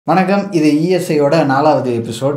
வணக்கம் இது இஎஸ்ஐயோட நாலாவது எபிசோட்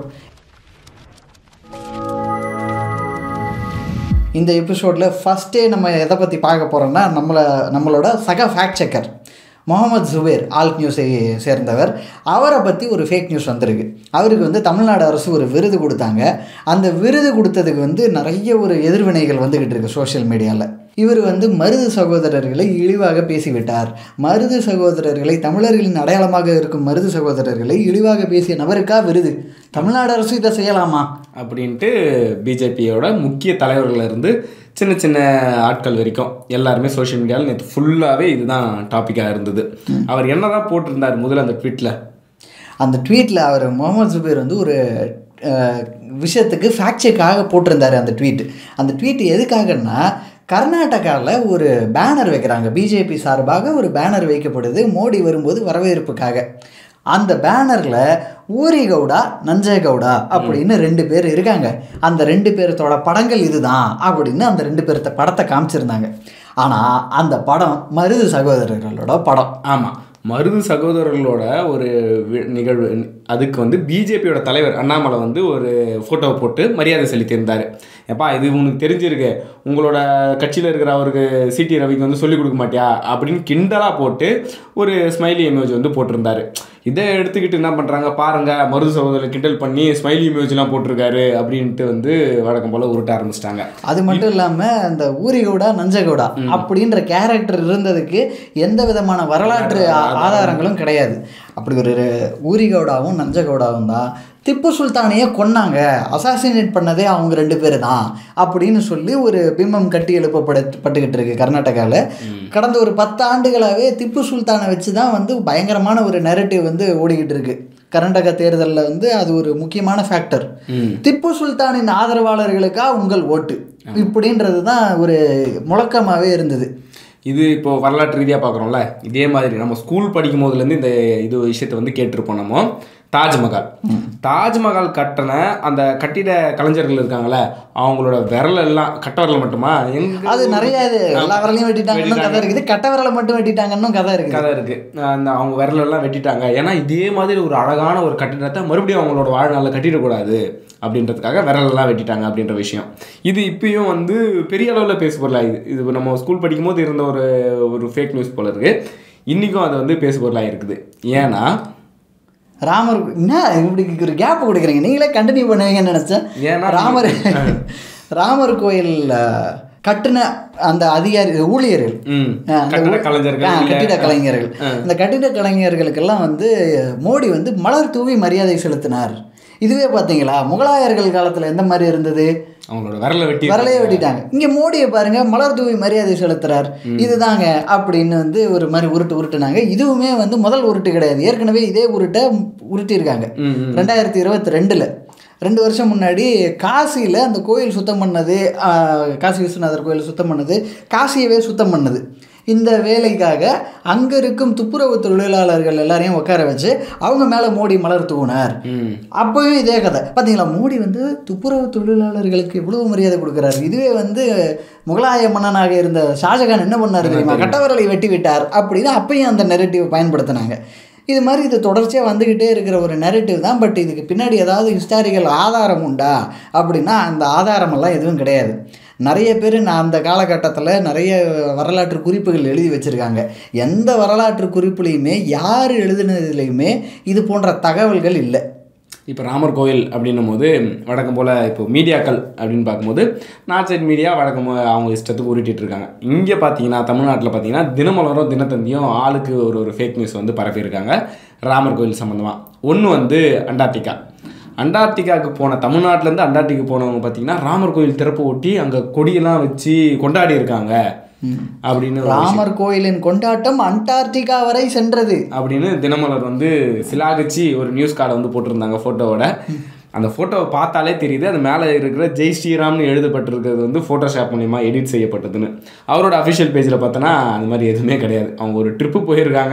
இந்த எபிசோடில் ஃபஸ்ட்டே நம்ம எதை பற்றி பார்க்க போகிறோம்னா நம்மளை நம்மளோட சக fact checker Mohammed Zubair Alt நியூஸை சேர்ந்தவர் அவரை பற்றி ஒரு ஃபேக் நியூஸ் வந்திருக்கு அவருக்கு வந்து தமிழ்நாடு அரசு ஒரு விருது கொடுத்தாங்க அந்த விருது கொடுத்ததுக்கு வந்து நிறைய ஒரு எதிர்வினைகள் வந்துக்கிட்டு இருக்கு சோஷியல் மீடியாவில் இவர் வந்து மருது சகோதரர்களை இழிவாக பேசிவிட்டார் மருது சகோதரர்களை தமிழர்களின் அடையாளமாக இருக்கும் மருது சகோதரர்களை இழிவாக பேசிய நபருக்கா விருது தமிழ்நாடு அரசு இதை செய்யலாமா அப்படின்ட்டு பிஜேபியோட முக்கிய தலைவர்கள்ல இருந்து சின்ன சின்ன ஆட்கள் வரைக்கும் எல்லாருமே சோஷியல் மீடியாவில் நேற்று ஃபுல்லாகவே இதுதான் டாப்பிக்காக இருந்தது அவர் என்னதான் போட்டிருந்தார் முதல்ல அந்த ட்வீட்டில் அந்த ட்வீட்டில் அவர் முகமது சுபேர் வந்து ஒரு அஹ், விஷயத்துக்கு ஃபேக்ட் செக்காக போட்டிருந்தார் அந்த ட்வீட் அந்த ட்வீட் எதுக்காகன்னா கர்நாடகாவில் ஒரு பேனர் வைக்கிறாங்க பிஜேபி சார்பாக ஒரு பேனர் வைக்கப்படுது மோடி வரும்போது வரவேற்புக்காக அந்த பேனரில் ஊரி கவுடா நஞ்சை கவுடா அப்படின்னு ரெண்டு பேர் இருக்காங்க அந்த ரெண்டு பேர்த்தோட படங்கள் இதுதான் அப்படின்னு அந்த ரெண்டு பேர்த்த படத்தை காமிச்சிருந்தாங்க ஆனால் அந்த படம் மருது சகோதரர்களோட படம் ஆமாம் மருது சகோதரர்களோட ஒரு வி- நிகழ்வு அதுக்கு வந்து பிஜேபியோட தலைவர் அண்ணாமலை வந்து ஒரு ஃபோட்டோவை போட்டு மரியாதை செலுத்தியிருந்தார் எப்பா இது உனக்கு தெரிஞ்சிருக்கு உங்களோட கட்சியில் இருக்கிற அவருக்கு சிடி ரவிக்கு வந்து சொல்லிக் கொடுக்க மாட்டியா அப்படின்னு கிண்டலாக போட்டு ஒரு ஸ்மைலி இமேஜ் வந்து போட்டிருந்தாரு இதை எடுத்துக்கிட்டு என்ன பண்ணுறாங்க பாருங்க மருது சகோதரர் கிண்டல் பண்ணி ஸ்மைலி இமேஜ்லாம் போட்டிருக்காரு அப்படின்ட்டு வந்து வழக்கம் போல் உருட்ட ஆரம்பிச்சிட்டாங்க அது மட்டும் இல்லாமல் அந்த ஊரிகவுடா நஞ்சகவுடா அப்படின்ற கேரக்டர் இருந்ததுக்கு எந்த விதமான வரலாற்று ஆ- ஆதாரங்களும் கிடையாது அப்படி ஒரு ஊரிகவுடாவும் நஞ்சகவுடாவும் தான் திப்பு சுல்தானையே கொன்னாங்க அசாசினேட் பண்ணதே அவங்க ரெண்டு பேர் தான் அப்படின்னு சொல்லி ஒரு பிம்பம் கட்டி எழுப்பப்பட பட்டுக்கிட்டு இருக்கு கர்நாடகாவில் கடந்த ஒரு பத்து ஆண்டுகளாகவே திப்பு சுல்தானை வச்சு தான் வந்து பயங்கரமான ஒரு நெரட்டிவ் வந்து ஓடிக்கிட்டு இருக்கு கர்நாடகா தேர்தலில் வந்து அது ஒரு முக்கியமான ஃபேக்டர் ம் திப்பு சுல்தானின் ஆதரவாளர்களுக்கா உங்கள் ஓட்டு இப்படின்றது தான் ஒரு முழக்கமாகவே இருந்தது இது இப்போ வரலாற்று ரீதியாக பார்க்குறோம்ல இதே மாதிரி நம்ம ஸ்கூல் படிக்கும் போதுலேருந்து இந்த இது விஷயத்தை வந்து கேட்டிருப்போம் நம்ம தாஜ்மஹால் தாஜ்மஹால் கட்டின அந்த கட்டிட கலைஞர்கள் இருக்காங்கல்ல அவங்களோட விரல் எல்லாம் கட்ட விரல் மட்டுமா எங்க அது நிறைய இது எல்லா விரலையும் வெட்டிட்டாங்கன்னு கதை இருக்குது கட்ட விரலை மட்டும் வெட்டிட்டாங்கன்னு கதை இருக்குது கதை இருக்கு அந்த அவங்க விரல் எல்லாம் வெட்டிட்டாங்க ஏன்னா இதே மாதிரி ஒரு அழகான ஒரு கட்டிடத்தை மறுபடியும் அவங்களோட வாழ்நாளில் கட்டிடக்கூடாது அப்படின்றதுக்காக விரல் எல்லாம் வெட்டிட்டாங்க அப்படின்ற விஷயம் இது இப்பயும் வந்து பெரிய அளவில் பேச பொருளாகுது இது நம்ம ஸ்கூல் படிக்கும் போது இருந்த ஒரு ஒரு ஃபேக் நியூஸ் போல இருக்கு இன்னைக்கும் அது வந்து பேசு பொருளாக இருக்குது ஏன்னா ராமர் என்ன இப்படி ஒரு கேப் கொடுக்குறீங்க நீங்களே கண்டினியூ பண்ணுவீங்கன்னு நினச்சேன் ஏன்னா ராமர் ராமர் கோயில் கட்டின அந்த அதிகாரி ஊழியர்கள் ம் ஆ, அந்த கட்டட ஊ- கலைஞர்கள் ஆ, இல்ல- கட்டிட கலைஞர்கள் இந்த கட்டிட கலைஞர்களுக்கெல்லாம் வந்து மோடி வந்து மலர் தூவி மரியாதை செலுத்தினார் இதுவே பார்த்தீங்களா முகலாயர்கள் காலத்தில் எந்த மாதிரி இருந்தது அவங்களோட விரலை வெட்டி விரலையே வெட்டிட்டாங்க இங்கே மோடியை பாருங்க மலர் தூவி மரியாதை செலுத்துறார் இதுதாங்க அப்படின்னு வந்து ஒரு மாதிரி உருட்டு உருட்டுனாங்க இதுவுமே வந்து முதல் உருட்டு கிடையாது ஏற்கனவே இதே உருட்டை உருட்டியிருக்காங்க ம், ம். ரெண்டாயிரத்தி இருபத்தி ரெண்டில் ரெண்டு வருஷம் முன்னாடி காசியில் அந்த கோயில் சுத்தம் பண்ணது ஆ, காசி விஸ்வநாதர் கோயில் சுத்தம் பண்ணது காசியவே சுத்தம் பண்ணது இந்த வேலைக்காக அங்கே இருக்கும் துப்புரவு தொழிலாளர்கள் எல்லாரையும் உட்கார வச்சு அவங்க மேலே மோடி மலர் தூவினார் ம் அப்போவே இதே கதை பார்த்தீங்களா மோடி வந்து துப்புரவு தொழிலாளர்களுக்கு எவ்வளவு மரியாதை கொடுக்குறாரு இதுவே வந்து முகலாய மன்னனாக இருந்த ஷாஜகான் என்ன பண்ணாரு தெரியுமா கட்டவரலை வெட்டி விட்டார் அப்படின்னு அப்பயும் அந்த நெரட்டிவ் பயன்படுத்தினாங்க இது மாதிரி இது தொடர்ச்சியாக வந்துக்கிட்டே இருக்கிற ஒரு நெரட்டிவ் தான் பட் இதுக்கு பின்னாடி ஏதாவது ஹிஸ்டாரிக்கல் ஆதாரம் உண்டா அப்படின்னா அந்த ஆதாரமெல்லாம் எதுவும் கிடையாது நிறைய பேர் நான் அந்த காலகட்டத்தில் நிறைய வரலாற்று குறிப்புகள் எழுதி வச்சுருக்காங்க எந்த வரலாற்று குறிப்புலையுமே யார் எழுதுனதுலையுமே இது போன்ற தகவல்கள் இல்லை இப்போ ராமர் கோயில் அப்படின்னும் போது வழக்கம் போல் இப்போ மீடியாக்கள் அப்படின்னு பார்க்கும்போது நார்த் சைட் மீடியா வழக்கம் போல அவங்க இஷ்டத்துக்கு உருட்டிட்டு இருக்காங்க இங்கே பார்த்தீங்கன்னா தமிழ்நாட்டில் பார்த்தீங்கன்னா தினமலரும் தினத்தந்தியும் ஆளுக்கு ஒரு ஒரு ஃபேக் நியூஸ் வந்து பரப்பியிருக்காங்க ராமர் கோயில் சம்மந்தமாக ஒன்று வந்து அண்டார்டிகா அண்டார்டிகாவுக்கு போன தமிழ்நாட்டிலேருந்து அண்டார்டிகா போனவங்க பார்த்தீங்கன்னா ராமர் கோயில் திறப்பு ஒட்டி அங்கே கொடியெல்லாம் வச்சு கொண்டாடி இருக்காங்க அப்படின்னு ஒரு ராமர் கோயிலின் கொண்டாட்டம் அண்டார்டிகா வரை சென்றது அப்படின்னு தினமலர் வந்து சிலாகிச்சு ஒரு நியூஸ் கார்டை வந்து போட்டிருந்தாங்க ஃபோட்டோவோட அந்த ஃபோட்டோவை பார்த்தாலே தெரியுது அது மேலே இருக்கிற ஜெய் ஸ்ரீராம்னு எழுதப்பட்டிருக்கிறது வந்து ஃபோட்டோஷாப் மூலிமா எடிட் செய்யப்பட்டதுன்னு அவரோட அஃபிஷியல் பேஜில் பார்த்தோன்னா அந்த மாதிரி எதுவுமே கிடையாது அவங்க ஒரு ட்ரிப்பு போயிருக்காங்க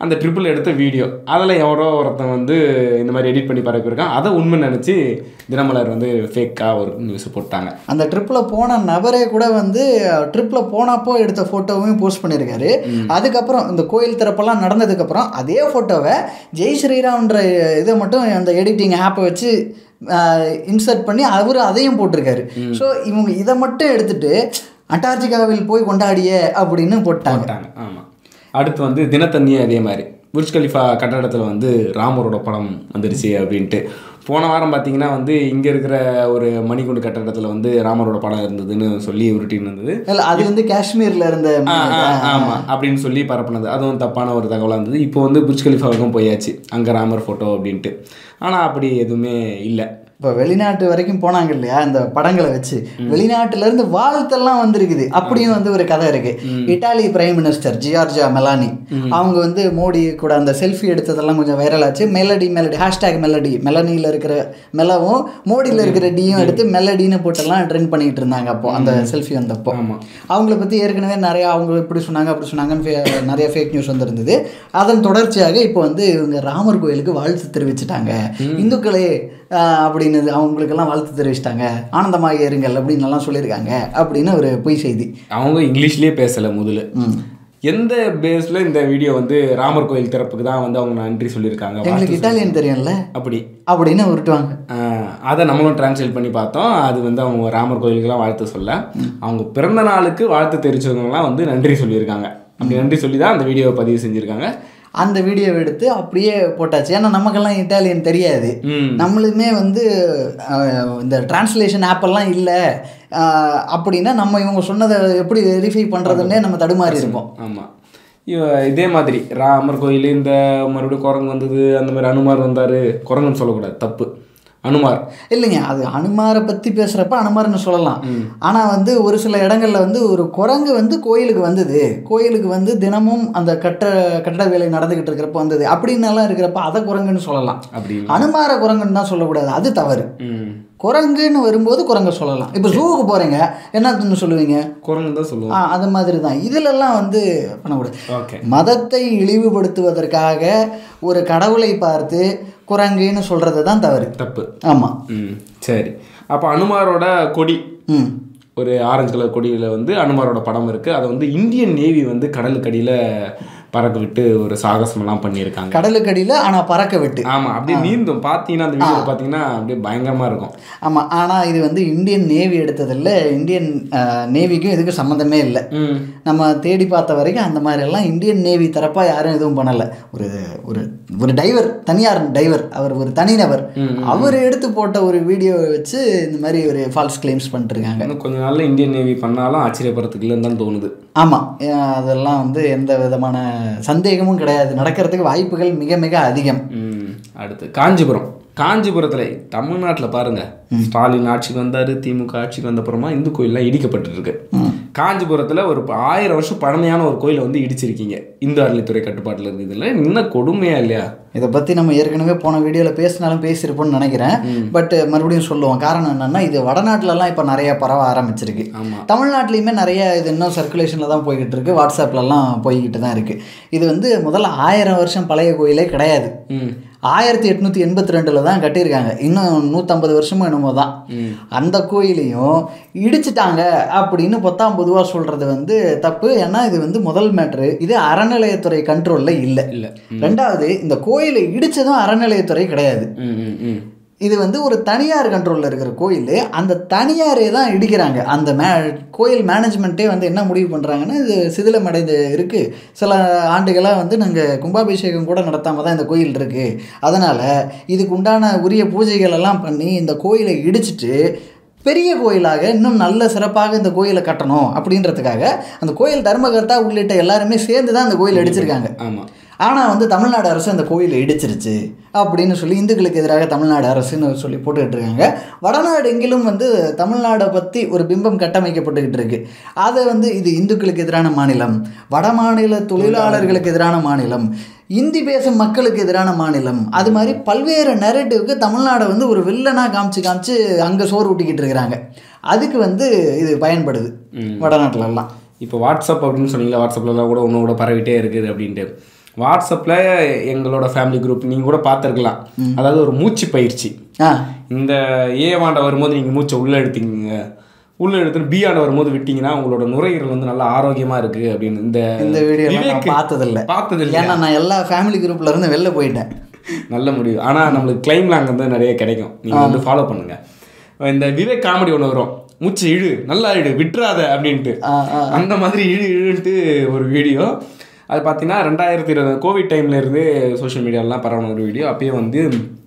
அந்த ட்ரிப்பிள் எடுத்த வீடியோ அதில் எவரோ ஒருத்தன் வந்து இந்த மாதிரி எடிட் பண்ணி பரப்பியிருக்கான் அதை உண்மை நினச்சி தினமலர் வந்து ஃபேக்காக ஒரு நியூஸ் போட்டாங்க அந்த ட்ரிப்பில் போன நபரே கூட வந்து ட்ரிப்பில் போனப்போ எடுத்த ஃபோட்டோவையும் போஸ்ட் பண்ணியிருக்காரு அதுக்கப்புறம் இந்த கோயில் திறப்பெல்லாம் நடந்ததுக்கப்புறம் அதே ஃபோட்டோவை ஜெய் ஸ்ரீராம்ன்ற இதை மட்டும் அந்த எடிட்டிங் ஆப்பை வச்சு இன்சர்ட் பண்ணி அவர் அதையும் போட்டிருக்காரு ஸோ இவங்க இதை மட்டும் எடுத்துட்டு அண்டார்டிகாவில் போய் கொண்டாடிய அப்படின்னு போட்டாங்க போட்டாங்க ஆமாம் அடுத்து வந்து தினத்தந்தி அதே மாதிரி புர்ஜ் கலிஃபா கட்டடத்தில் வந்து ராமரோட படம் வந்துருச்சு அப்படின்ட்டு போன வாரம் பார்த்தீங்கன்னா வந்து இங்கே இருக்கிற ஒரு மணிக்குண்டு கட்டடத்தில் வந்து ராமரோட படம் இருந்ததுன்னு சொல்லி உருட்டின்னு இருந்தது இல்லை அது வந்து காஷ்மீரில் இருந்த ஆ, ஆ, ஆமா அப்படின்னு சொல்லி பரப்புனது அதுவும் தப்பான ஒரு தகவலாக இருந்தது இப்போ வந்து புர்ஜ் கலிஃபாவுக்கும் போயாச்சு அங்கே ராமர் ஃபோட்டோ அப்படின்ட்டு ஆனால் அப்படி எதுவுமே இல்லை இப்போ வெளிநாட்டு வரைக்கும் போனாங்க இல்லையா இந்த படங்களை வச்சு வெளிநாட்டுல இருந்து வாழ்த்தெல்லாம் வந்திருக்குது அப்படியும் வந்து ஒரு கதை இருக்கு Italy prime minister Giorgia Meloni அவங்க வந்து மோடி கூட அந்த செல்ஃபி எடுத்ததெல்லாம் கொஞ்சம் வைரல் ஆச்சு மெலடி மெலடி ஹேஷ்டேக் மெலடி மெலனியில் இருக்கிற மெலவும் மோடியில் இருக்கிற டியும் எடுத்து மெலடின்னு போட்டெல்லாம் ட்ரெண்ட் பண்ணிட்டு இருந்தாங்க அப்போ அந்த செல்ஃபி வந்தப்போ ஆமா. அவங்கள பற்றி ஏற்கனவே நிறைய அவங்க இப்படி சொன்னாங்க அப்படி சொன்னாங்கன்னு ஃபே- நிறைய ஃபேக் நியூஸ் வந்திருந்தது அதன் தொடர்ச்சியாக இப்போ வந்து இவங்க ராமர் கோயிலுக்கு வாழ்த்து தெரிவிச்சிட்டாங்க இந்துக்களே ஆஹ், அப்படின்னு அவங்களுக்கெல்லாம் வாழ்த்து தெரிவிச்சிட்டாங்க ஆனந்தமாக இருங்கள் அப்படின்னு எல்லாம் சொல்லியிருக்காங்க அப்படின்னு ஒரு பொய் செய்தி அவங்க இங்கிலீஷ்லேயே பேசலை முதல்ல ம் எந்த பேஸில் இந்த வீடியோ வந்து ராமர் கோயில் திறப்புக்கு தான் வந்து அவங்க நன்றி சொல்லியிருக்காங்க எங்களுக்கு வாழ்த்து இட்டாலியன் தெரியும்ல அப்படி அப்படின்னு உருட்டுவாங்க ஆஹ் அதை நம்மளும் டிரான்ஸ்லேட் பண்ணி பார்த்தோம் அது வந்து அவங்க ராமர் கோயிலுக்கெல்லாம் வாழ்த்து சொல்ல அவங்க பிறந்த நாளுக்கு வாழ்த்து தெரிவிச்சவங்கலாம் வந்து நன்றி சொல்லியிருக்காங்க அப்படி நன்றி சொல்லி தான் அந்த வீடியோவை பதிவு செஞ்சுருக்காங்க அந்த வீடியோவை எடுத்து அப்படியே போட்டாச்சு ஏன்னா நமக்கெல்லாம் இட்டாலியன் தெரியாது ம் நம்மளுமே வந்து அஹ், இந்த டிரான்ஸ்லேஷன் ஆப்பெல்லாம் இல்லை அப்படின்னா நம்ம இவங்க சொன்னதை எப்படி வெரிஃபை பண்ணுறதுன்னே நம்ம தடுமாறி இருப்போம் ஆமாம் இதே மாதிரி ராமர் கோயில் இந்த மறுபடியும் குரங்கு வந்தது அந்த மாதிரி அனுமார் வந்தார் குரங்குன்னு சொல்லக்கூடாது தப்பு அனுமார் இல்லைங்க அது அனுமாரை பற்றி பேசுகிறப்ப அனுமார்னு சொல்லலாம் ஆனால் வந்து ஒரு சில இடங்கள்ல வந்து ஒரு குரங்கு வந்து கோயிலுக்கு வந்தது கோயிலுக்கு வந்து தினமும் அந்த கட்ட கட்டட வேலை நடந்துக்கிட்டு இருக்கிறப்ப வந்தது அப்படின்னு எல்லாம் இருக்கிறப்ப அதை குரங்குன்னு சொல்லலாம் அப்படி அனுமார குரங்குன்னு தான் சொல்லக்கூடாது அது தவறு ம் குரங்குன்னு வரும்போது குரங்க சொல்லலாம் இப்போ ஜூவுக்கு போகிறீங்க என்னன்னு சொல்லுவீங்க குரங்கு தான் ஆ சொல்லுவோம் அது மாதிரி தான் இதிலெல்லாம் வந்து பண்ணக்கூடாது ஓகே மதத்தை இழிவுபடுத்துவதற்காக ஒரு கடவுளை பார்த்து குரங்குன்னு சொல்கிறது தான் தவறு தப்பு ஆமாம் ம் சரி அப்போ அனுமாரோட கொடி ம் ஒரு ஆரஞ்சு கலர் கொடியில் வந்து அனுமாரோட படம் இருக்குது அதை வந்து இந்தியன் நேவி வந்து கடலுக்கடியில் பறக்க விட்டு ஒரு சாகசமெல்லாம் பண்ணியிருக்காங்க கடலுக்கடியில் ஆனால் பறக்க விட்டு ஆமாம் அப்படியே நீந்தும் பார்த்தீங்கன்னா அந்த வீடியோ பார்த்தீங்கன்னா அப்படியே பயங்கரமாக இருக்கும் ஆமாம் ஆனால் இது வந்து இந்தியன் நேவி எடுத்ததில்ல இந்தியன் நேவிக்கும் இதுக்கு சம்மந்தமே இல்லை ம் நம்ம தேடி பார்த்த வரைக்கும் அந்த மாதிரியெல்லாம் இந்தியன் நேவி தரப்பாக யாரும் எதுவும் பண்ணலை ஒரு ஒரு ஒரு டைவர் தனியார் டைவர் அவர் ஒரு தனிநபர் அவர் எடுத்து போட்ட ஒரு வீடியோவை வச்சு இந்த மாதிரி ஒரு ஃபால்ஸ் கிளைம்ஸ் பண்ணிட்டுருக்காங்க இன்னும் கொஞ்ச நாள்ல இந்தியன் நேவி பண்ணாலும் ஆச்சரியப்படுறதுக்கு இல்லைன்னு தான் தோணுது ஆமாம் அதெல்லாம் வந்து எந்த விதமான சந்தேகமும் கிடையாது நடக்கிறதுக்கு வாய்ப்புகள் மிக மிக அதிகம் ம், அடுத்து காஞ்சிபுரம் காஞ்சிபுரத்தில் தமிழ்நாட்டில் பாருங்க ஸ்டாலின் ஆட்சிக்கு வந்தார் திமுக ஆட்சிக்கு வந்த அப்புறமா இந்து கோயிலெலாம் இடிக்கப்பட்டு இருக்கு காஞ்சிபுரத்தில் ஒரு ப- ஆயிரம் வருஷம் பழமையான ஒரு கோயிலை வந்து இடிச்சிருக்கீங்க இந்து அறநிலைத்துறை கட்டுப்பாட்டில் இருக்குதுல்ல இன்னும் கொடுமையா இல்லையா இதை பற்றி நம்ம ஏற்கனவே போன வீடியோவில் பேசினாலும் பேசியிருப்போம்னு நினைக்கிறேன் பட் மறுபடியும் சொல்லுவோம் காரணம் என்னன்னா இது வடநாட்டிலலாம் இப்போ நிறைய பரவ ஆரம்பிச்சிருக்கு ஆமாம் தமிழ்நாட்டிலையுமே நிறைய இது இன்னும் சர்க்குலேஷனில் தான் போய்கிட்டு இருக்கு வாட்ஸ்அப்லலாம் போய்கிட்டு தான் இருக்குது இது வந்து முதல்ல ஆயிரம் வருஷம் பழைய கோயிலே கிடையாது ம் ஆயிரத்தி எட்நூற்றி எண்பத்தி ரெண்டில் தான் கட்டியிருக்காங்க இன்னும் நூற்றம்பது வருஷமும் என்னமோ தான் ம் அந்த கோயிலையும் இடிச்சிட்டாங்க அப்படின்னு பொத்தாம் பொதுவாக சொல்கிறது வந்து தப்பு ஏன்னா இது வந்து முதல் மேட்ரு இது அறநிலையத்துறை கண்ட்ரோலில் இல்லை இல்லை ரெண்டாவது இந்த கோயிலை இடிச்சதும் அறநிலையத்துறை கிடையாது ம் ம் ம் இது வந்து ஒரு தனியார் கண்ட்ரோலில் இருக்கிற கோயில் அந்த தனியாரே தான் இடிக்கிறாங்க அந்த மே கோயில் மேனேஜ்மெண்ட்டே வந்து என்ன முடிவு பண்ணுறாங்கன்னா இது சிதிலமடைந்து இருக்குது சில ஆண்டுகளாக வந்து நாங்கள் கும்பாபிஷேகம் கூட நடத்தாமல் தான் இந்த கோயில் இருக்குது அதனால் இதுக்கு உண்டான உரிய பூஜைகள் எல்லாம் பண்ணி இந்த கோயிலை இடிச்சிட்டு பெரிய கோயிலாக இன்னும் நல்ல சிறப்பாக இந்த கோயிலை கட்டணும் அப்படின்றதுக்காக அந்த கோயில் தர்மகர்த்தா உள்ளிட்ட எல்லாருமே சேர்ந்து தான் அந்த கோயில் அடிச்சிருக்காங்க ஆமாம் ஆனால் வந்து தமிழ்நாடு அரசு அந்த கோயிலை இடிச்சிருச்சு அப்படின்னு சொல்லி இந்துக்களுக்கு எதிராக தமிழ்நாடு அரசுன்னு சொல்லி போட்டுக்கிட்டு இருக்காங்க வடநாடு எங்கிலும் வந்து தமிழ்நாடை பற்றி ஒரு பிம்பம் கட்டமைக்கப்பட்டுக்கிட்டு இருக்கு அதை வந்து இது இந்துக்களுக்கு எதிரான மாநிலம் வட மாநில தொழிலாளர்களுக்கு எதிரான மாநிலம் இந்தி பேசும் மக்களுக்கு எதிரான மாநிலம் அது மாதிரி பல்வேறு நெரட்டிவ்க்கு தமிழ்நாடை வந்து ஒரு வில்லனாக காமிச்சு காமிச்சு அங்கே சோறு ஊட்டிக்கிட்டு இருக்கிறாங்க அதுக்கு வந்து இது பயன்படுது ம். வடநாட்டுலலாம் இப்போ வாட்ஸ்அப் அப்படின்னு சொன்னீங்களா வாட்ஸ்அப்லலாம் கூட ஒன்று கூட பரவிட்டே இருக்குது அப்படின்ட்டு வாட்ஸ்அப்பில் எங்களோட ஃபேமிலி குரூப் நீங்கள் கூட பார்த்துருக்கலாம் அதாவது ஒரு மூச்சு பயிற்சி ஆ இந்த ஏ வாண்ட வரும்போது நீங்கள் மூச்சை உள்ளே எடுத்தீங்க உள்ளே எடுத்துட்டு பி ஆண்ட வரும்போது விட்டீங்கன்னா உங்களோட நுரையீரல் வந்து நல்லா ஆரோக்கியமாக இருக்குது அப்படின்னு இந்த இந்த வீடியோ நான் விவேக் பார்த்ததில்ல பார்த்ததில்ல ஏன்னா நான் எல்லா ஃபேமிலி குரூப்ல இருந்து வெளில போயிட்டேன் நல்ல முடிவு ஆனால் நம்மளுக்கு கிளைம்லாம் அங்கே வந்து நிறைய கிடைக்கும் நீங்கள் வந்து ஃபாலோ பண்ணுங்க இந்த விவேக் காமெடி ஒன்று வரும் மூச்சு இழு நல்லா இழு விட்டுறாத அப்படின்ட்டு ஆ, ஆ. அந்த மாதிரி இழு இழுன்ட்டு ஒரு வீடியோ அது பார்த்தீங்கன்னா ரெண்டாயிரத்தி இருபது கோவிட் டைம்ல இருந்து சோஷியல் மீடியாலாம் பரவன ஒரு வீடியோ அப்பயே வந்து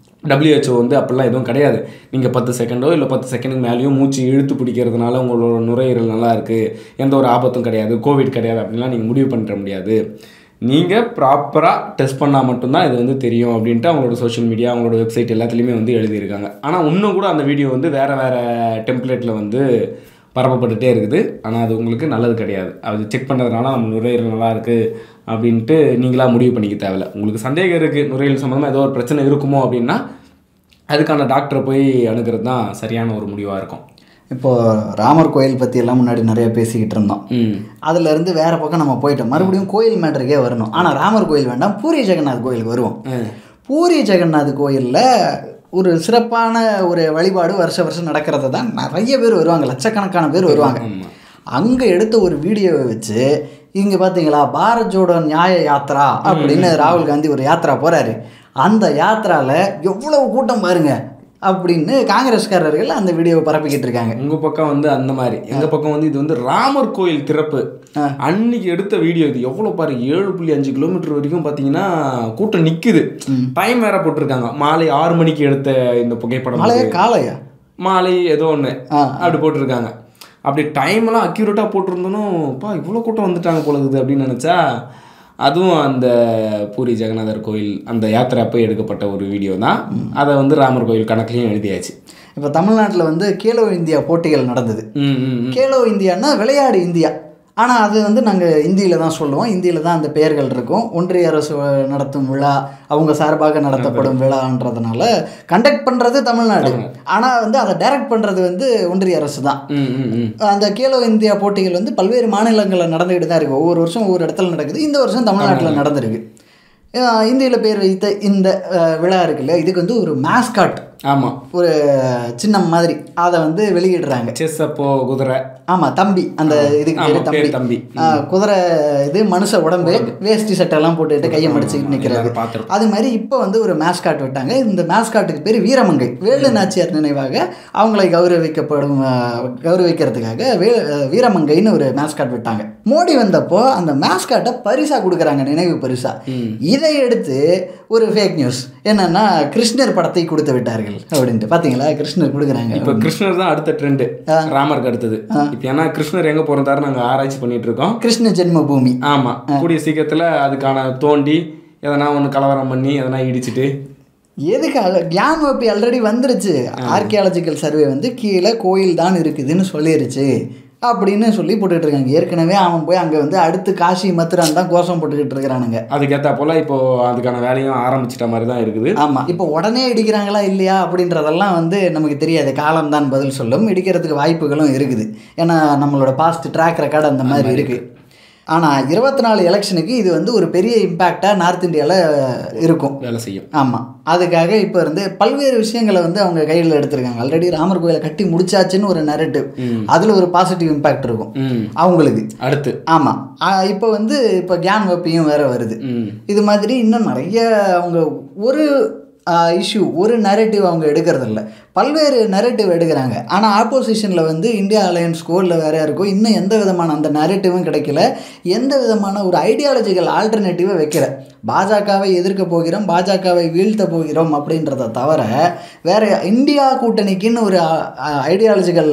WHO வந்து அப்படிலாம் எதுவும் கிடையாது நீங்கள் பத்து செகண்டோ இல்லை பத்து செகண்டுக்கு மேலேயும் மூச்சு இழுத்து பிடிக்கிறதுனால உங்களோட நுரையீரல் நல்லா இருக்குது எந்த ஒரு ஆபத்தும் கிடையாது கோவிட் கிடையாது அப்படின்லாம் நீங்கள் முடிவு பண்ணிட முடியாது நீங்கள் ப்ராப்பராக டெஸ்ட் பண்ணால் மட்டும்தான் இது வந்து தெரியும் அப்படின்ட்டு அவங்களோட சோஷியல் மீடியா அவங்களோட வெப்சைட் எல்லாத்துலேயுமே வந்து எழுதியிருக்காங்க ஆனால் இன்னும் கூட அந்த வீடியோ வந்து வேறு வேறு டெம்ப்ளேட்டில் வந்து பரப்பப்பட்டுட்டே இருக்குது ஆனால் அது உங்களுக்கு நல்லது கிடையாது அது செக் பண்ணுறதுனால நம்ம நுரையீரல் நல்லா இருக்குது அப்படின்ட்டு நீங்களா முடிவு பண்ணிக்க தேவையில்ல உங்களுக்கு சந்தேகம் இருக்குது நுரையீரல் சம்மந்தமாக ஏதோ ஒரு பிரச்சனை இருக்குமோ அப்படின்னா அதுக்கான டாக்டரை போய் அணுகிறது தான் சரியான ஒரு முடிவாக இருக்கும் இப்போ ராமர் கோயில் பத்தி எல்லாம் முன்னாடி நிறைய பேசிக்கிட்டு இருந்தோம் ம் அதுல இருந்து வேற பக்கம் நம்ம போயிட்டோம் மறுபடியும் கோயில் மேட்டருக்கே வரணும் ஆனா ராமர் கோயில் வேண்டாம் பூரி ஜெகநாத் கோயிலுக்கு வருவோம் பூரி ஜெகநாத் கோயில்ல ஒரு சிறப்பான ஒரு வழிபாடு வருஷ வருஷம் நடக்கிறது தான் நிறைய பேர் வருவாங்க லட்சக்கணக்கான பேர் வருவாங்க ஆமா. அங்கே எடுத்த ஒரு வீடியோவை வச்சு இங்கே பார்த்தீங்களா பாரத் ஜோடோ நியாய யாத்ரா அப்படின்னு ராகுல் காந்தி ஒரு யாத்ரா போறாரு அந்த யாத்ரால எவ்வளவு கூட்டம் பாருங்க அப்படின்னு காங்கிரஸ்காரர்கள் அந்த வீடியோவை பரப்பிக்கிட்டு இருக்காங்க உங்க பக்கம் வந்து அந்த மாதிரி எங்க பக்கம் வந்து இது வந்து ராமர் கோயில் திறப்பு அன்னைக்கு எடுத்த வீடியோ இது எவ்வளவு பாரு ஏழு புள்ளி அஞ்சு கிலோமீட்டர் வரைக்கும் பாத்தீங்கன்னா கூட்டம் நிக்குது டைம் வேற போட்டிருக்காங்க மாலை ஆறு மணிக்கு எடுத்த இந்த புகைப்படம் மழையா இது. காலையா மாலை ஏதோ ஒன்று ஆ. அப்படி போட்டிருக்காங்க அப்படி டைம்லாம் அக்யூரேட்டாக போட்டிருந்தனும் பா இவ்வளோ கூட்டம் வந்துட்டாங்க போல இருக்குது அப்படின்னு நினச்சா அதுவும் அந்த பூரி ஜெகநாதர் கோயில் அந்த யாத்திரை அப்போ எடுக்கப்பட்ட ஒரு வீடியோ தான் அதை வந்து ராமர் கோயில் கணக்குலையும் எழுதியாச்சு இப்போ தமிழ்நாட்டில் வந்து கேலோ இந்தியா போட்டிகள் நடந்தது ம் ம் ம். கேலோ இந்தியான்னா விளையாடு இந்தியா ஆனால் அது வந்து நாங்கள் இந்தியில் தான் சொல்லுவோம் இந்தியில் தான் அந்த பெயர்கள் இருக்கும் ஒன்றிய அரசு நடத்தும் விழா அவங்க சார்பாக நடத்தப்படும் விழான்றதுனால கண்டக்ட் பண்ணுறது தமிழ்நாடு ஆனால் வந்து அதை டைரக்ட் பண்ணுறது வந்து ஒன்றிய அரசு தான் ம் ம் ம் அந்த கேலோ இந்தியா போட்டிகள் வந்து பல்வேறு மாநிலங்களில் நடந்துக்கிட்டு தான் இருக்குது ஒவ்வொரு வருஷம் ஒவ்வொரு இடத்துல நடக்குது இந்த வருஷம் தமிழ்நாட்டில் நடந்திருக்கு இந்தியில் பேர் வைத்த இந்த அஹ், விழா இருக்குல்ல இதுக்கு வந்து ஒரு மேஸ்காட் ஆமாம் ஒரு சின்னம் மாதிரி அதை வந்து வெளியிடுறாங்க செஸ் அப்போ குதிரை ஆமாம் தம்பி அந்த இதுக்கு ஆமா, பேர் பேர் தம்பி தம்பி. ஆ, குதிரை இது மனுஷ உடம்பு வேஷ்டி சட்டையெல்லாம் போட்டுட்டு கையை மடிச்சுக்கிட்டு நிற்கிறது எல்லாரும் பார்த்திருப்போம். அது மாதிரி இப்போ வந்து ஒரு மேஸ்காட் விட்டாங்க இந்த மேஸ்காட்டுக்கு பேர் வீரமங்கை வேலு நாச்சியார் நினைவாக அவங்களை கௌரவிக்கப்படும் ஆ, கௌரவிக்கிறதுக்காக வே வீரமங்கைன்னு ஒரு மேஸ்காட் விட்டாங்க மோடி வந்தப்போ அந்த மேஸ்காட்டை பரிசா கொடுக்குறாங்க நினைவு பரிசா இதை எடுத்து ஒரு ஃபேக் நியூஸ் என்னன்னா கிருஷ்ணர் படத்தை கொடுத்து விட்டார்கள் அப்படின்ட்டு பார்த்தீங்களா கிருஷ்ணர் கொடுக்குறாங்க இப்போ கிருஷ்ணர் தான் அடுத்த ட்ரெண்டு ராமருக்கு அடுத்தது இப்போ ஏன்னா கிருஷ்ணர் எங்கே பிறந்தாரு நாங்கள் ஆராய்ச்சி பண்ணிட்டு இருக்கோம் கிருஷ்ண ஜென்ம பூமி ஆமாம் கூடிய சீக்கிரத்தில் அதுக்கான தோண்டி எதனா ஒன்று கலவரம் பண்ணி எதனா இடிச்சிட்டு எதுக்கு அல- கியான் வப்பி ஆல்ரெடி வந்துருச்சு ஆர்கியாலஜிக்கல் சர்வே வந்து கீழே கோயில் தான் இருக்குதுன்னு சொல்லிருச்சு அப்படின்னு சொல்லி போட்டுக்கிட்டு இருக்காங்க ஏற்கனவே அவன் போய் அங்கே வந்து அடுத்து காசி மதுரான் தான் கோஷம் போட்டுக்கிட்டு இருக்கிறானுங்க அதுக்கேற்றா போல் இப்போ அதுக்கான வேலையும் ஆரம்பிச்சிட்ட மாதிரி தான் இருக்குது ஆமாம் இப்போ உடனே இடிக்கிறாங்களா இல்லையா அப்படின்றதெல்லாம் வந்து நமக்கு தெரியாது காலம்தான் பதில் சொல்லும் இடிக்கிறதுக்கு வாய்ப்புகளும் இருக்குது ஏன்னா நம்மளோட பாஸ்ட் ட்ராக் ரெக்கார்டு அந்த மாதிரி இருக்குது ஆனால் இருபத்தி நாலு எலெக்ஷனுக்கு இது வந்து ஒரு பெரிய இம்பேக்டாக நார்த் இந்தியாவில் இருக்கும் வேலை செய்யும் ஆமாம் அதுக்காக இப்போ இருந்து பல்வேறு விஷயங்களை வந்து அவங்க கையில் எடுத்திருக்காங்க ஆல்ரெடி ராமர் கோயிலை கட்டி முடிச்சாச்சுன்னு ஒரு நெரட்டிவ் அதில் ஒரு பாசிட்டிவ் இம்பேக்ட் இருக்கும் ம் அவங்களுக்கு அடுத்து ஆமாம் இப்போ வந்து இப்போ கியான் வப்பியும் வேற வருது ம் இது மாதிரி இன்னும் நிறைய அவங்க ஒரு இஷ்யூ ஒரு நரேட்டிவ் அவங்க எடுக்கிறது இல்ல பல்வேறு நரேட்டிவ் எடுக்கிறாங்க ஆனால் ஆப்போசிஷனில் வந்து இந்தியா அலையன்ஸ்க்கோ இல்லை வேற யாருக்கோ இன்னும் எந்த விதமான அந்த நரேட்டிவும் கிடைக்கல எந்த விதமான ஒரு ஐடியாலஜிக்கல் ஆல்டர்னேட்டிவை வைக்கல பாஜகவை எதிர்க்க போகிறோம் பாஜகவை வீழ்த்த போகிறோம் அப்படின்றத தவிர வேற இந்தியா கூட்டணிக்குன்னு ஒரு ஐடியாலஜிக்கல்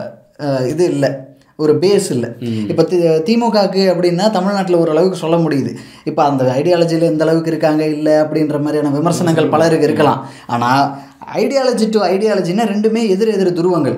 இது இல்லை ஒரு பேஸ் இல்லை இப்போ தி திமுகக்கு அப்படின்னா தமிழ்நாட்டில் ஓரளவுக்கு சொல்ல முடியுது இப்போ அந்த ஐடியாலஜியில் எந்த அளவுக்கு இருக்காங்க இல்லை அப்படின்ற மாதிரியான விமர்சனங்கள் பலருக்கு இருக்கலாம் ஆனால் ஐடியாலஜி டு ஐடியாலஜின்னா ரெண்டுமே எதிர் எதிர் துருவங்கள்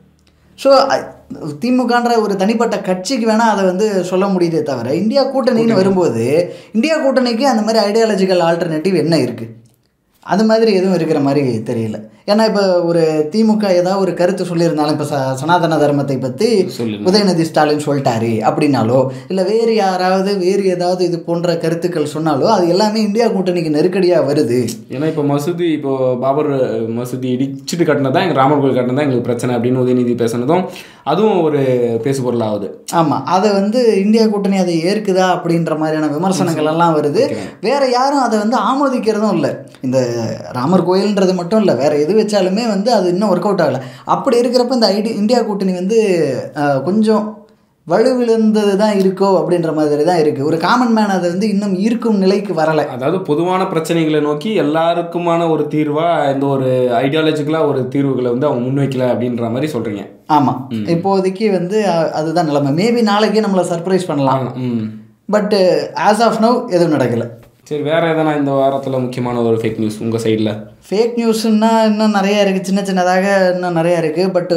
ஸோ திமுகன்ற ஒரு தனிப்பட்ட கட்சிக்கு வேணால் அதை வந்து சொல்ல முடியுதே தவிர இந்தியா கூட்டணின்னு வரும்போது இந்தியா கூட்டணிக்கு அந்த மாதிரி ஐடியாலஜிக்கல் ஆல்டர்னேட்டிவ் என்ன இருக்குது அது மாதிரி எதுவும் இருக்கிற மாதிரி தெரியல ஏன்னா இப்போ ஒரு திமுக ஏதாவது ஒரு கருத்து சொல்லியிருந்தாலும் இப்போ ச சனாதன தர்மத்தை பற்றி சொல்லுங்க உதயநிதி ஸ்டாலின் சொல்லிட்டாரு அப்படின்னாலோ இல்லை வேறு யாராவது வேறு ஏதாவது இது போன்ற கருத்துக்கள் சொன்னாலோ அது எல்லாமே இந்தியா கூட்டணிக்கு நெருக்கடியாக வருது ஏன்னா இப்போ மசூதி இப்போ பாபர் மசூதி இடிச்சிட்டு கட்டினதான் எங்கள் ராமர் கோயில் கட்டினதான் எங்களுக்கு பிரச்சனை அப்படின்னு உதயநிதி பேசுனதும் அதுவும் ஒரு பேசு பொருளாகுது ஆமாம் அதை வந்து இந்தியா கூட்டணி அதை ஏற்குதா அப்படின்ற மாதிரியான விமர்சனங்கள் எல்லாம் வருது வேற யாரும் அதை வந்து ஆமோதிக்கிறதும் இல்லை இந்த ராமர் கோயில்ன்றது மட்டும் இல்லை வேற எது வச்சாலுமே வந்து அது இன்னும் ஒர்க் அவுட் ஆகலை அப்படி இருக்கிறப்ப இந்த ஐடி இந்தியா கூட்டணி வந்து அஹ், கொஞ்சம் வலுவிழந்தது தான் இருக்கோ அப்படின்ற மாதிரி தான் இருக்குது ஒரு காமன் மேன் அதை வந்து இன்னும் ஈர்க்கும் நிலைக்கு வரலை அதாவது பொதுவான பிரச்சனைகளை நோக்கி எல்லாருக்குமான ஒரு தீர்வாக இந்த ஒரு ஐடியாலஜிக்கலாக ஒரு தீர்வுகளை வந்து அவங்க முன்வைக்கல அப்படின்ற மாதிரி சொல்கிறீங்க ஆமாம் இப்போதைக்கு வந்து அஹ், அதுதான் நிலைமை மேபி நாளைக்கே நம்மளை சர்ப்ரைஸ் பண்ணலாம் ம் பட் ஆஸ் ஆஃப் நவ் எதுவும் நடக்கலை சரி வேற எதனா இந்த வாரத்தில் முக்கியமான ஒரு ஃபேக் நியூஸ் உங்கள் சைடில் ஃபேக் நியூஸ்னா இன்னும் நிறையா இருக்குது சின்ன சின்னதாக இன்னும் நிறையா இருக்குது பட்டு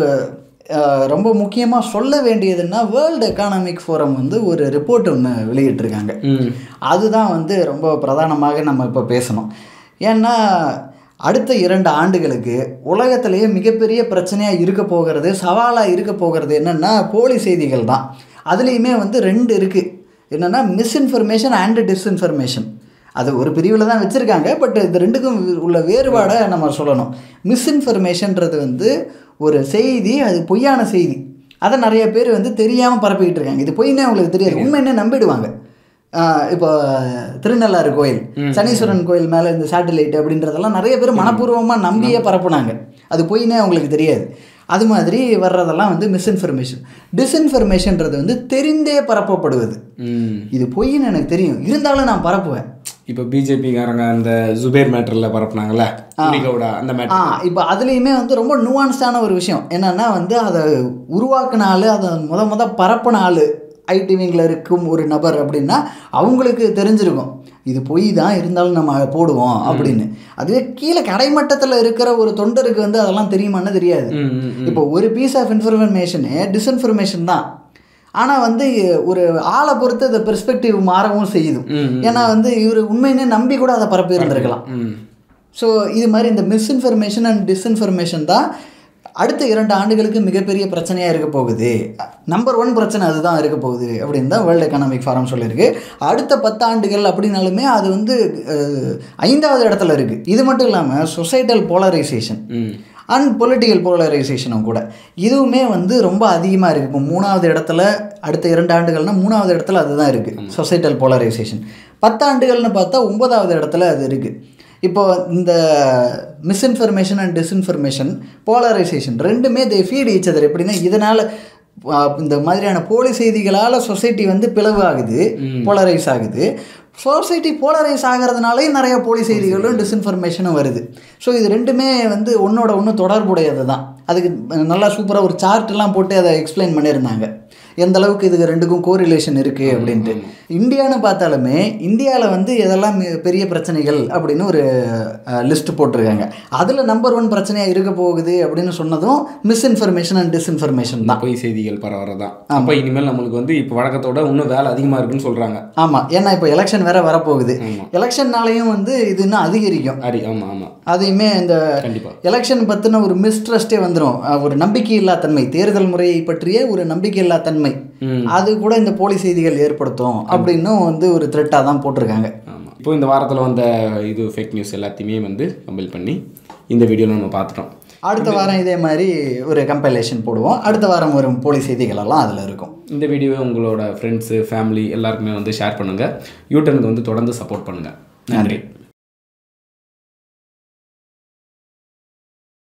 ரொம்ப முக்கியமாக சொல்ல வேண்டியதுன்னா வேர்ல்டு எக்கானமிக் ஃபோரம் வந்து ஒரு ரிப்போர்ட் ஒன்று வெளியிட்டிருக்காங்க ம் அதுதான் வந்து ரொம்ப பிரதானமாக நம்ம இப்போ பேசணும் ஏன்னா அடுத்த இரண்டு ஆண்டுகளுக்கு உலகத்திலேயே மிகப்பெரிய பிரச்சனையாக இருக்க போகிறது சவாலாக இருக்க போகிறது என்னென்னா போலி செய்திகள் தான் அதுலேயுமே வந்து ரெண்டு இருக்குது என்னென்னா மிஸ்இன்ஃபர்மேஷன் அண்ட் டிஸ்இன்ஃபர்மேஷன் அது ஒரு பிரிவில் தான் வச்சுருக்காங்க பட் இது ரெண்டுக்கும் உள்ள வேறுபாடை நம்ம சொல்லணும் மிஸ்இன்ஃபர்மேஷன்றது வந்து ஒரு செய்தி அது பொய்யான செய்தி அதை நிறைய பேர் வந்து தெரியாமல் பரப்பிக்கிட்டு இருக்காங்க இது பொய்னே அவங்களுக்கு தெரியாது உண்மைன்னு நம்பிடுவாங்க ஆஹ் இப்போ திருநள்ளாறு கோயில் சனீஸ்வரன் கோயில் மேலே இந்த சேட்டலைட் அப்படின்றதெல்லாம் நிறைய பேர் மனப்பூர்வமாக நம்பியே பரப்புனாங்க அது பொய்னே அவங்களுக்கு தெரியாது அது மாதிரி வர்றதெல்லாம் வந்து மிஸ்இன்ஃபர்மேஷன் டிஸ்இன்ஃபர்மேஷன்றது வந்து தெரிந்தே பரப்பப்படுவது ம் இது பொய்ன்னு எனக்கு தெரியும் இருந்தாலும் நான் பரப்புவேன் இப்போ பிஜேபிக்காரங்க அந்த ஜுபேர் மேட்டரில் பரப்புனாங்கல்ல கவுடா அந்த ஆ மேட்டர் இப்போ அதுலேயுமே வந்து ரொம்ப நுவான்ஸ்டான ஒரு விஷயம் என்னென்னா வந்து அதை உருவாக்குன ஆள் அதை முத முத பரப்பின ஆள் ஐடி விங்கில் இருக்கும் ஒரு நபர் அப்படின்னா அவங்களுக்கு தெரிஞ்சிருக்கும் இது பொய் தான் இருந்தாலும் நம்ம போடுவோம் அப்படின்னு அதுவே கீழே கடைமட்டத்தில் இருக்கிற ஒரு தொண்டருக்கு வந்து அதெல்லாம் தெரியுமான்னு தெரியாது ம் ம் ம். இப்போ ஒரு பீஸ் ஆஃப் இன்ஃபர்மேஷனு டிஸ்இன்ஃபர்மேஷன் தான் ஆனால் வந்து ஒரு ஆளை பொறுத்து அந்த பெர்ஸ்பெக்டிவ் மாறவும் செய்யுது ம், ஏன்னா வந்து இவர் உண்மையினே நம்பி கூட அதை பரப்பி இருந்திருக்கலாம் ம் ஸோ இது மாதிரி இந்த மிஸ்இன்ஃபர்மேஷன் அண்ட் டிஸ்இன்ஃபர்மேஷன் தான் அடுத்த இரண்டு ஆண்டுகளுக்கு மிகப்பெரிய பிரச்சனையாக இருக்க போகுது நம்பர் ஒன் பிரச்சனை அதுதான் இருக்க போகுது அப்படின்னு தான் வேர்ல்டு எக்கனாமிக் ஃபாரம் சொல்லியிருக்கு அடுத்த பத்து ஆண்டுகள் அப்படின்னாலுமே அது வந்து அஹ், ஐந்தாவது இடத்துல இருக்குது இது மட்டும் இல்லாமல் societal polarisation hmm and political போலரைசேஷனும் கூட இதுவுமே வந்து ரொம்ப அதிகமாக இருக்குது இப்போ மூணாவது இடத்துல அடுத்த இரண்டு ஆண்டுகள்னா மூணாவது இடத்துல அதுதான் இருக்குது சொசைட்டல் போலரைசேஷன் பத்து ஆண்டுகள்னு பார்த்தா ஒன்பதாவது இடத்துல அது இருக்குது இப்போ இந்த மிஸ்இன்ஃபர்மேஷன் அண்ட் டிஸ்இன்ஃபர்மேஷன் போலரைசேஷன் ரெண்டுமே தே ஃபீட் ஈச் அதர் எப்படின்னா இதனால் இந்த மாதிரியான போலி செய்திகளால் சொசைட்டி வந்து பிளவு ஆகுது போலரைஸ் ஆகுது சொசைட்டி போலரைஸ் ஆகிறதுனாலே நிறைய போலி செய்திகளும் டிஸ்இன்ஃபர்மேஷனும் வருது ஸோ இது ரெண்டுமே வந்து ஒன்றோட ஒன்று தொடர்புடையது தான் அதுக்கு நல்லா சூப்பராக ஒரு சார்ட்லாம் போட்டு அதை எக்ஸ்பிளைன் பண்ணியிருந்தாங்க எந்த அளவுக்கு இது ரெண்டுக்கும் கோரிலேஷன் இருக்குது அப்படின்ட்டு இந்தியான்னு பார்த்தாலுமே இந்தியாவில் வந்து எதெல்லாம் மி- பெரிய பிரச்சனைகள் அப்படின்னு ஒரு லிஸ்ட் போட்டிருக்காங்க அதில் நம்பர் ஒன் பிரச்சனையாக இருக்க போகுது அப்படின்னு சொன்னதும் மிஸ்இன்ஃபர்மேஷன் அண்ட் டிஸ்இன்ஃபர்மேஷன் தான் பொய் செய்திகள் பரவறதான் அப்போ இனிமேல் நம்மளுக்கு வந்து இப்போ வழக்கத்தோட இன்னும் வேலை அதிகமாக இருக்குன்னு சொல்கிறாங்க ஆமாம் ஏன்னா இப்போ எலெக்ஷன் வேற வரப்போகுது ஆமா. எலெக்ஷன்னாலையும் வந்து இது இன்னும் அதிகரிக்கும் அரி ஆமாம் ஆமாம் அதையுமே இந்த கண்டிப்பாக எலெக்ஷன் பற்றின ஒரு மிஸ்ட்ரஸ்டே வந்துடும் ஒரு நம்பிக்கையில்லா தன்மை தேர்தல் முறையை பற்றிய ஒரு நம்பிக்கையில்லா தன்மை ம் அது கூட இந்த போலி செய்திகள் ஏற்படுத்தும் அப்படின்னும் வந்து ஒரு த்ரெட்டாக தான் போட்டிருக்காங்க ஆமாம் இப்போ இந்த வாரத்தில் வந்த இது ஃபேக் நியூஸ் எல்லாத்தையுமே வந்து கம்பைல் பண்ணி இந்த வீடியோவில் நம்ம பார்த்துட்டோம் அடுத்த வாரம் இதே மாதிரி ஒரு கம்பைலேஷன் போடுவோம் அடுத்த வாரம் வரும் போலி செய்திகள் எல்லாம் அதில் இருக்கும் இந்த வீடியோவை உங்களோட ஃப்ரெண்ட்ஸு ஃபேமிலி எல்லாருக்குமே வந்து ஷேர் பண்ணுங்கள் யூட்டனுக்கு வந்து தொடர்ந்து சப்போர்ட் பண்ணுங்கள் நன்றி